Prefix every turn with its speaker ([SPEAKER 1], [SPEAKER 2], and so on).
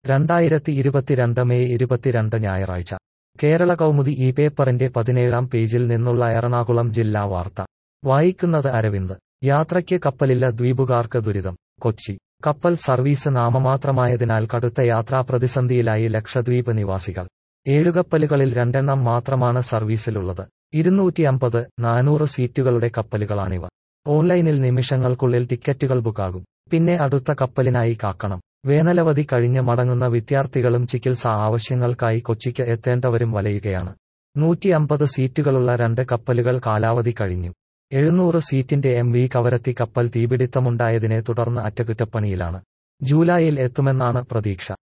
[SPEAKER 1] രണ്ടായിരത്തി ഇരുപത്തിരണ്ട് മെയ് ഇരുപത്തിരണ്ട് ഞായറാഴ്ച കേരള കൗമുദി ഈ പേപ്പറിന്റെ പതിനേഴാം പേജിൽ നിന്നുള്ള എറണാകുളം ജില്ലാ വാർത്ത വായിക്കുന്നത് അരവിന്ദ് യാത്രയ്ക്ക് കപ്പലില്ല ദ്വീപുകാർക്ക് ദുരിതം കൊച്ചി കപ്പൽ സർവീസ് നാമമാത്രമായതിനാൽ കടുത്ത യാത്രാ പ്രതിസന്ധിയിലായി ലക്ഷദ്വീപ് നിവാസികൾ ഏഴുകപ്പലുകളിൽ രണ്ടെണ്ണം മാത്രമാണ് സർവീസിലുള്ളത് ഇരുന്നൂറ്റി അമ്പത് നാനൂറ് സീറ്റുകളുടെ കപ്പലുകളാണിവ ഓൺലൈനിൽ നിമിഷങ്ങൾക്കുള്ളിൽ ടിക്കറ്റുകൾ ബുക്കാകും പിന്നെ അടുത്ത കപ്പലിനായി കാക്കണം വേനലവധി കഴിഞ്ഞ് മടങ്ങുന്ന വിദ്യാർത്ഥികളും ചികിത്സാ ആവശ്യങ്ങൾക്കായി കൊച്ചിക്ക് എത്തേണ്ടവരും വലയുകയാണ് നൂറ്റി അമ്പത് സീറ്റുകളുള്ള രണ്ട് കപ്പലുകൾ കാലാവധി കഴിഞ്ഞു എഴുന്നൂറ് സീറ്റിന്റെ എം വി കവരത്തി കപ്പൽ തീപിടിത്തമുണ്ടായതിനെ തുടർന്ന് അറ്റകുറ്റപ്പണിയിലാണ് ജൂലൈയിൽ എത്തുമെന്നാണ് പ്രതീക്ഷ